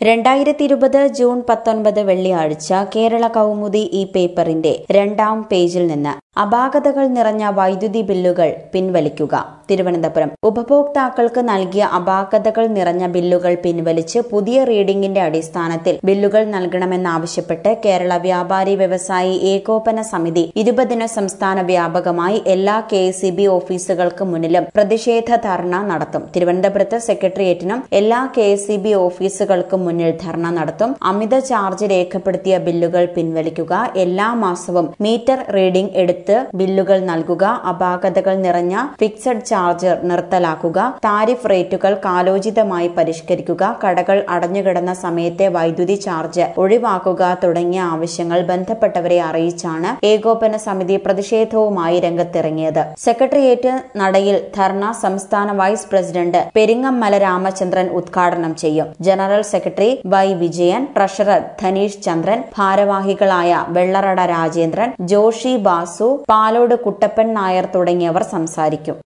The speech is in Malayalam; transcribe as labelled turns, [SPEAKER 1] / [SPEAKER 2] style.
[SPEAKER 1] രണ്ടായിരത്തി ഇരുപത് ജൂൺ പത്തൊൻപത് വെള്ളിയാഴ്ച കേരള കൗമുദി ഈ പേപ്പറിന്റെ രണ്ടാം പേജിൽ നിന്ന് അപാകതകൾ നിറഞ്ഞ വൈദ്യുതി ബില്ലുകൾ പിൻവലിക്കുക തിരുവനന്തപുരം ഉപഭോക്താക്കൾക്ക് നൽകിയ അപാകതകൾ നിറഞ്ഞ ബില്ലുകൾ പിൻവലിച്ച് പുതിയ റീഡിംഗിന്റെ അടിസ്ഥാനത്തിൽ ബില്ലുകൾ നൽകണമെന്നാവശ്യപ്പെട്ട് കേരള വ്യാപാരി വ്യവസായി ഏകോപന സമിതി ഇരുപതിന് സംസ്ഥാന വ്യാപകമായി എല്ലാ കെ എസ് ഓഫീസുകൾക്ക് മുന്നിലും പ്രതിഷേധ ധർണ നടത്തും തിരുവനന്തപുരത്ത് സെക്രട്ടേറിയറ്റിനും എല്ലാ കെ എസ് ഓഫീസുകൾക്കും മുന്നിൽ ധർണ നടത്തും അമിത ചാർജ് രേഖപ്പെടുത്തിയ ബില്ലുകൾ പിൻവലിക്കുക എല്ലാ മാസവും മീറ്റർ റീഡിംഗ് എടുത്ത് ബില്ലുകൾ നൽകുക അപാകതകൾ നിറഞ്ഞ ഫിക്സഡ് ചാർജ് നിർത്തലാക്കുക താരിഫ് റേറ്റുകൾ കാലോചിതമായി പരിഷ്കരിക്കുക കടകൾ അടഞ്ഞുകിടന്ന സമയത്തെ വൈദ്യുതി ചാർജ് ഒഴിവാക്കുക തുടങ്ങിയ ആവശ്യങ്ങൾ ബന്ധപ്പെട്ടവരെ അറിയിച്ചാണ് ഏകോപന സമിതി പ്രതിഷേധവുമായി രംഗത്തിറങ്ങിയത് സെക്രട്ടേറിയറ്റ് നടയിൽ ധർണ സംസ്ഥാന വൈസ് പ്രസിഡന്റ് പെരിങ്ങമ്മല രാമചന്ദ്രൻ ഉദ്ഘാടനം ചെയ്യും general secretary Y Vijayan treasurer Dhanish Chandran ഭാരവാഹികളായ വെള്ളറട രാജേന്ദ്രൻ ജോഷി ബാസു പാലോട് കുട്ടപ്പൻ നായർ തുടങ്ങിയവർ സംസാരിക്കും